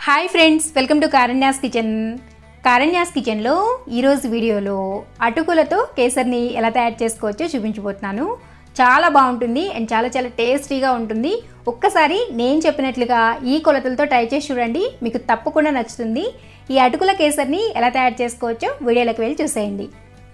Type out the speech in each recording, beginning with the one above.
hi friends welcome to Karanya's kitchen Karanya's కిచెన్లో ఈరోజు వీడియోలో అటుకులతో కేసర్ని ఎలా తయారు చేసుకోవచ్చో చూపించబోతున్నాను చాలా బాగుంటుంది అండ్ చాలా చాలా టేస్టీగా ఉంటుంది ఒక్కసారి నేను చెప్పినట్లుగా ఈ కొలతలతో ట్రై చేసి చూడండి మీకు తప్పకుండా నచ్చుతుంది ఈ అటుకుల కేసర్ని ఎలా తయారు చేసుకోవచ్చో వీడియోలోకి వెళ్ళి చూసేయండి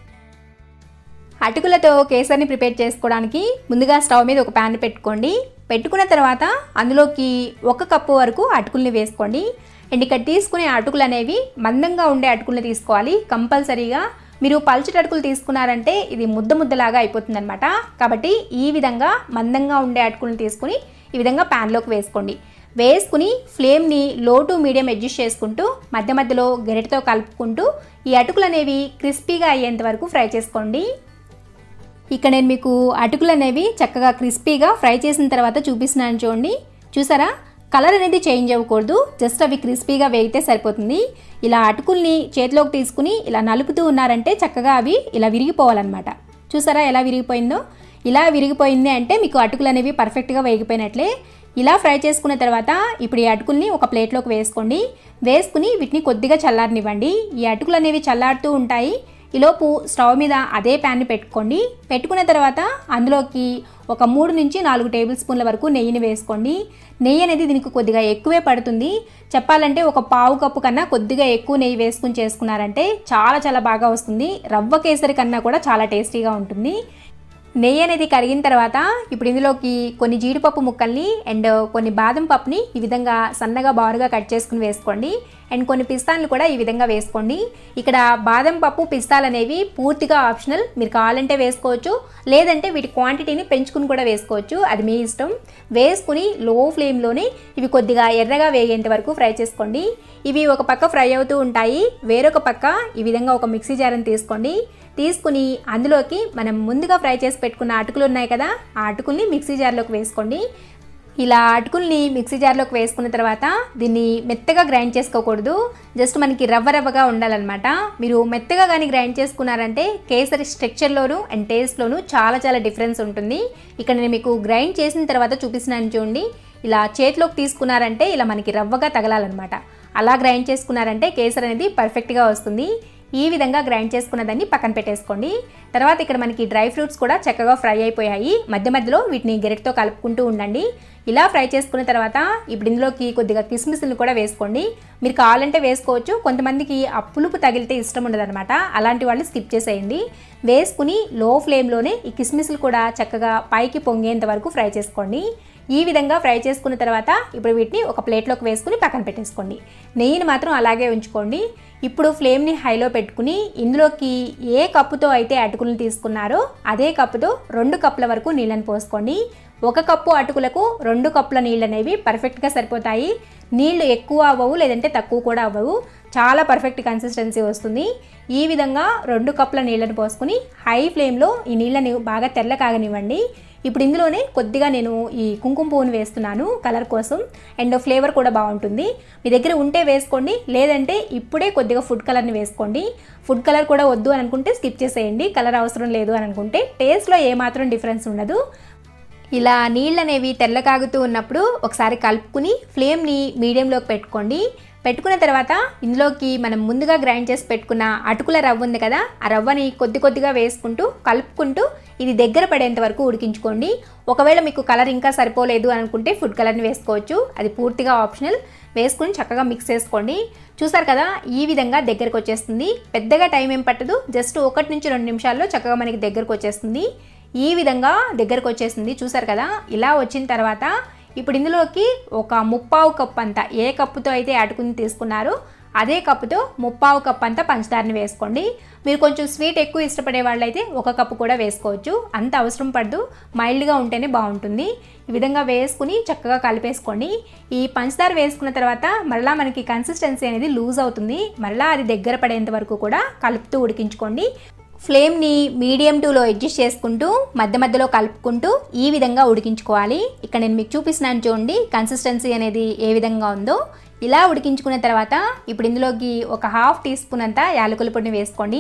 అటుకులతో కేసరిని ప్రిపేర్ చేసుకోవడానికి ముందుగా స్టవ్ మీద ఒక ప్యాన్ పెట్టుకోండి పెట్టుకున్న తర్వాత అందులోకి ఒక కప్పు వరకు అటుకుల్ని వేసుకోండి అండ్ ఇక్కడ తీసుకునే అటుకులు అనేవి మందంగా ఉండే అటుకుల్ని తీసుకోవాలి కంపల్సరీగా మీరు పల్చటి అటుకులు తీసుకున్నారంటే ఇది ముద్ద ముద్దలాగా అయిపోతుందన్నమాట కాబట్టి ఈ విధంగా మందంగా ఉండే అటుకుల్ని తీసుకుని ఈ విధంగా ప్యాన్లోకి వేసుకోండి వేసుకుని ఫ్లేమ్ని లో టు మీడియం అడ్జస్ట్ చేసుకుంటూ మధ్య మధ్యలో గెరెటతో కలుపుకుంటూ ఈ అటుకులు అనేవి క్రిస్పీగా అయ్యేంత వరకు ఫ్రై చేసుకోండి ఇక్కడ నేను మీకు అటుకులు అనేవి చక్కగా క్రిస్పీగా ఫ్రై చేసిన తర్వాత చూపిస్తున్నాను చూడండి చూసారా కలర్ అనేది చేంజ్ అవ్వకూడదు జస్ట్ అవి క్రిస్పీగా వేగితే సరిపోతుంది ఇలా అటుకుల్ని చేతిలోకి తీసుకుని ఇలా నలుపుతూ ఉన్నారంటే చక్కగా అవి ఇలా విరిగిపోవాలన్నమాట చూసారా ఎలా విరిగిపోయిందో ఇలా విరిగిపోయింది అంటే మీకు అటుకులు అనేవి పర్ఫెక్ట్గా వేగిపోయినట్లే ఇలా ఫ్రై చేసుకున్న తర్వాత ఇప్పుడు ఈ అటుకుల్ని ఒక ప్లేట్లోకి వేసుకోండి వేసుకుని వీటిని కొద్దిగా చల్లారనివ్వండి ఈ అటుకులు అనేవి చల్లారుతూ ఉంటాయి ఈలోపు స్టవ్ మీద అదే ప్యాన్ని పెట్టుకోండి పెట్టుకున్న తర్వాత అందులోకి ఒక మూడు నుంచి నాలుగు టేబుల్ స్పూన్ల వరకు నెయ్యిని వేసుకోండి నెయ్యి అనేది దీనికి కొద్దిగా ఎక్కువే పడుతుంది చెప్పాలంటే ఒక పావు కప్పు కన్నా కొద్దిగా ఎక్కువ నెయ్యి వేసుకుని చేసుకున్నారంటే చాలా చాలా బాగా వస్తుంది రవ్వ కేసరి కన్నా కూడా చాలా టేస్టీగా ఉంటుంది నెయ్యి అనేది కరిగిన తర్వాత ఇప్పుడు ఇందులోకి కొన్ని జీడిపప్పు ముక్కల్ని అండ్ కొన్ని బాదం పప్పుని ఈ విధంగా సన్నగా బారుగా కట్ చేసుకుని వేసుకోండి అండ్ కొన్ని పిస్తాలను కూడా ఈ విధంగా వేసుకోండి ఇక్కడ బాదం పప్పు పిస్తాలు అనేవి పూర్తిగా ఆప్షనల్ మీరు కావాలంటే వేసుకోవచ్చు లేదంటే వీటి క్వాంటిటీని పెంచుకుని కూడా వేసుకోవచ్చు అది మీ ఇష్టం వేసుకుని లో ఫ్లేమ్లోనే ఇవి కొద్దిగా ఎర్రగా వేగేంత వరకు ఫ్రై చేసుకోండి ఇవి ఒక పక్క ఫ్రై అవుతూ ఉంటాయి వేరొక పక్క ఈ విధంగా ఒక మిక్సీ జార్ని తీసుకోండి తీసుకుని అందులోకి మనం ముందుగా ఫ్రై చేసి పెట్టుకున్న అటుకులు ఉన్నాయి కదా ఆ అటుకుల్ని మిక్సీ జార్లోకి వేసుకోండి ఇలా అటుకుల్ని మిక్సీ జార్లోకి వేసుకున్న తర్వాత దీన్ని మెత్తగా గ్రైండ్ చేసుకోకూడదు జస్ట్ మనకి రవ్వ రవ్వగా ఉండాలన్నమాట మీరు మెత్తగా కానీ గ్రైండ్ చేసుకున్నారంటే కేసరి స్ట్రక్చర్లోను అండ్ టేస్ట్లోను చాలా చాలా డిఫరెన్స్ ఉంటుంది ఇక్కడ నేను మీకు గ్రైండ్ చేసిన తర్వాత చూపిస్తున్నాను చూడండి ఇలా చేతిలోకి తీసుకున్నారంటే ఇలా మనకి రవ్వగా తగలాలన్నమాట అలా గ్రైండ్ చేసుకున్నారంటే కేసరి అనేది పర్ఫెక్ట్గా వస్తుంది ఈ విధంగా గ్రైండ్ చేసుకున్న దాన్ని పక్కన పెట్టేసుకోండి తర్వాత ఇక్కడ మనకి డ్రై ఫ్రూట్స్ కూడా చక్కగా ఫ్రై అయిపోయాయి మధ్య మధ్యలో వీటిని గెరెట్తో కలుపుకుంటూ ఉండండి ఇలా ఫ్రై చేసుకున్న తర్వాత ఇప్పుడు ఇందులోకి కొద్దిగా కిస్మిస్ని కూడా వేసుకోండి మీరు కావాలంటే వేసుకోవచ్చు కొంతమందికి ఆ పులుపు తగిలితే ఇష్టం ఉండదన్నమాట అలాంటి వాళ్ళు స్కిప్ చేసేయండి వేసుకుని లో ఫ్లేమ్లోనే ఈ కిస్మిస్లు కూడా చక్కగా పైకి పొంగేంత వరకు ఫ్రై చేసుకోండి ఈ విధంగా ఫ్రై చేసుకున్న తర్వాత ఇప్పుడు వీటిని ఒక ప్లేట్లోకి వేసుకుని పక్కన పెట్టేసుకోండి నెయ్యిని మాత్రం అలాగే ఉంచుకోండి ఇప్పుడు ఫ్లేమ్ని హైలో పెట్టుకుని ఇందులోకి ఏ కప్పుతో అయితే అటుకులను తీసుకున్నారో అదే కప్పుతో రెండు కప్పుల వరకు నీళ్ళని పోసుకోండి ఒక కప్పు అటుకులకు రెండు కప్పుల నీళ్ళు అనేవి పర్ఫెక్ట్గా సరిపోతాయి నీళ్లు ఎక్కువ అవ్వవు లేదంటే తక్కువ కూడా అవ్వవు చాలా పర్ఫెక్ట్ కన్సిస్టెన్సీ వస్తుంది ఈ విధంగా రెండు కప్పుల నీళ్ళని పోసుకుని హై ఫ్లేమ్లో ఈ నీళ్ళని బాగా తెల్ల కాగనివ్వండి ఇప్పుడు ఇందులోనే కొద్దిగా నేను ఈ కుంకుమ పువ్వుని వేస్తున్నాను కలర్ కోసం అండ్ ఫ్లేవర్ కూడా బాగుంటుంది మీ దగ్గర ఉంటే వేసుకోండి లేదంటే ఇప్పుడే కొద్దిగా ఫుడ్ కలర్ని వేసుకోండి ఫుడ్ కలర్ కూడా వద్దు అని అనుకుంటే స్కిప్ చేసేయండి కలర్ అవసరం లేదు అని అనుకుంటే టేస్ట్లో ఏమాత్రం డిఫరెన్స్ ఉండదు ఇలా నీళ్ళు అనేవి తెల్ల కాగుతూ ఉన్నప్పుడు ఒకసారి కలుపుకుని ఫ్లేమ్ని మీడియంలోకి పెట్టుకోండి పెట్టుకున్న తర్వాత ఇందులోకి మనం ముందుగా గ్రైండ్ చేసి పెట్టుకున్న అటుకుల రవ్వ ఉంది కదా ఆ రవ్వని కొద్ది కొద్దిగా వేసుకుంటూ కలుపుకుంటూ ఇది దగ్గర పడేంత వరకు ఉడికించుకోండి ఒకవేళ మీకు కలర్ ఇంకా సరిపోలేదు అనుకుంటే ఫుడ్ కలర్ని వేసుకోవచ్చు అది పూర్తిగా ఆప్షనల్ వేసుకుని చక్కగా మిక్స్ చేసుకోండి చూసారు కదా ఈ విధంగా దగ్గరకు వచ్చేస్తుంది పెద్దగా టైం ఏం పట్టదు జస్ట్ ఒకటి నుంచి రెండు నిమిషాల్లో చక్కగా మనకి దగ్గరకు వచ్చేస్తుంది ఈ విధంగా దగ్గరకు వచ్చేసింది చూసారు కదా ఇలా వచ్చిన తర్వాత ఇప్పుడు ఇందులోకి ఒక ముప్పావు కప్ అంతా ఏ కప్పుతో అయితే అటుకుని తీసుకున్నారో అదే కప్పుతో ముప్పావు కప్ అంతా పంచదారని వేసుకోండి మీరు కొంచెం స్వీట్ ఎక్కువ ఇష్టపడే వాళ్ళైతే ఒక కప్పు కూడా వేసుకోవచ్చు అంత అవసరం పడదు మైల్డ్గా ఉంటేనే బాగుంటుంది ఈ విధంగా వేసుకుని చక్కగా కలిపేసుకోండి ఈ పంచదార వేసుకున్న తర్వాత మరలా మనకి కన్సిస్టెన్సీ అనేది లూజ్ అవుతుంది మరలా అది దగ్గర పడేంత వరకు కూడా కలుపుతూ ఉడికించుకోండి ఫ్లేమ్ని మీడియం టూలో అడ్జస్ట్ చేసుకుంటూ మధ్య మధ్యలో కలుపుకుంటూ ఈ విధంగా ఉడికించుకోవాలి ఇక్కడ నేను మీకు చూపిస్తున్నాను చూడండి కన్సిస్టెన్సీ అనేది ఏ విధంగా ఉందో ఇలా ఉడికించుకున్న తర్వాత ఇప్పుడు ఇందులోకి ఒక హాఫ్ టీ స్పూన్ అంతా యాలకుల పొడిని వేసుకోండి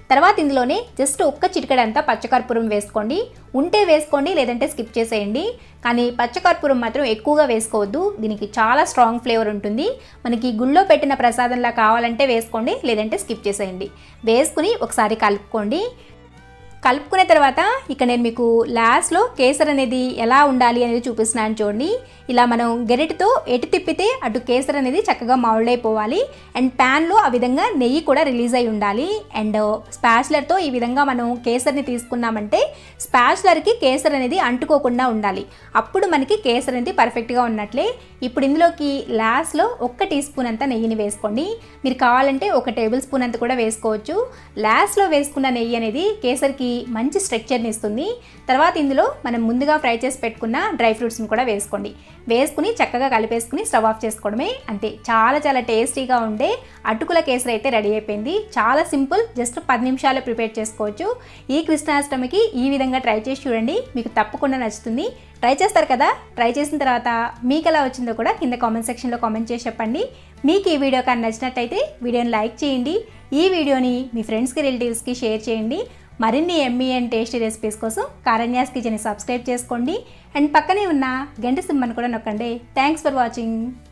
తర్వాత ఇందులోనే జస్ట్ ఒక్క చిటికెడంతా పచ్చకర్పూరం వేసుకోండి ఉంటే వేసుకోండి లేదంటే స్కిప్ చేసేయండి కానీ పచ్చకర్పూరం మాత్రం ఎక్కువగా వేసుకోవద్దు దీనికి చాలా స్ట్రాంగ్ ఫ్లేవర్ ఉంటుంది మనకి గుళ్ళో పెట్టిన ప్రసాదంలా కావాలంటే వేసుకోండి లేదంటే స్కిప్ చేసేయండి వేసుకుని ఒకసారి కలుపుకోండి కలుపుకున్న తర్వాత ఇక నేను మీకు లాస్ట్లో కేసర్ అనేది ఎలా ఉండాలి అనేది చూపిస్తున్నాను చూడండి ఇలా మనం గెరెట్తో ఎటు తిప్పితే అటు కేసర్ అనేది చక్కగా మౌల్డ్ అయిపోవాలి అండ్ ప్యాన్లో ఆ విధంగా నెయ్యి కూడా రిలీజ్ అయి ఉండాలి అండ్ స్పాచులర్తో ఈ విధంగా మనం కేసర్ని తీసుకున్నామంటే స్పాచులర్కి కేసర్ అనేది అంటుకోకుండా ఉండాలి అప్పుడు మనకి కేసర్ అనేది పర్ఫెక్ట్గా ఉన్నట్లే ఇప్పుడు ఇందులోకి లాస్ట్లో ఒక్క టీ స్పూన్ అంతా నెయ్యిని వేసుకోండి మీరు కావాలంటే ఒక టేబుల్ స్పూన్ అంత కూడా వేసుకోవచ్చు లాస్ట్లో వేసుకున్న నెయ్యి అనేది కేసర్కి మంచి స్ట్రక్చర్ని ఇస్తుంది తర్వాత ఇందులో మనం ముందుగా ఫ్రై చేసి పెట్టుకున్న డ్రై ఫ్రూట్స్ని కూడా వేసుకోండి వేసుకుని చక్కగా కలిపేసుకుని స్టవ్ ఆఫ్ చేసుకోవడమే అంతే చాలా చాలా టేస్టీగా ఉండే అటుకుల కేసరి అయితే రెడీ అయిపోయింది చాలా సింపుల్ జస్ట్ పది నిమిషాలు ప్రిపేర్ చేసుకోవచ్చు ఈ కృష్ణాష్టమికి ఈ విధంగా ట్రై చేసి చూడండి మీకు తప్పకుండా నచ్చుతుంది ట్రై చేస్తారు కదా ట్రై చేసిన తర్వాత మీకు ఎలా వచ్చిందో కూడా కింద కామెంట్ సెక్షన్లో కామెంట్ చేసి చెప్పండి మీకు ఈ వీడియో కానీ నచ్చినట్టయితే వీడియోని లైక్ చేయండి ఈ వీడియోని మీ ఫ్రెండ్స్కి రిలేటివ్స్కి షేర్ చేయండి మరిన్ని ఎమ్మీ అండ్ టేస్టీ రెసిపీస్ కోసం కారణ్యాస్ కిచెన్ని సబ్స్క్రైబ్ చేసుకోండి అండ్ పక్కనే ఉన్న గంట సింబన్ కూడా నొక్కండి థ్యాంక్స్ ఫర్ వాచింగ్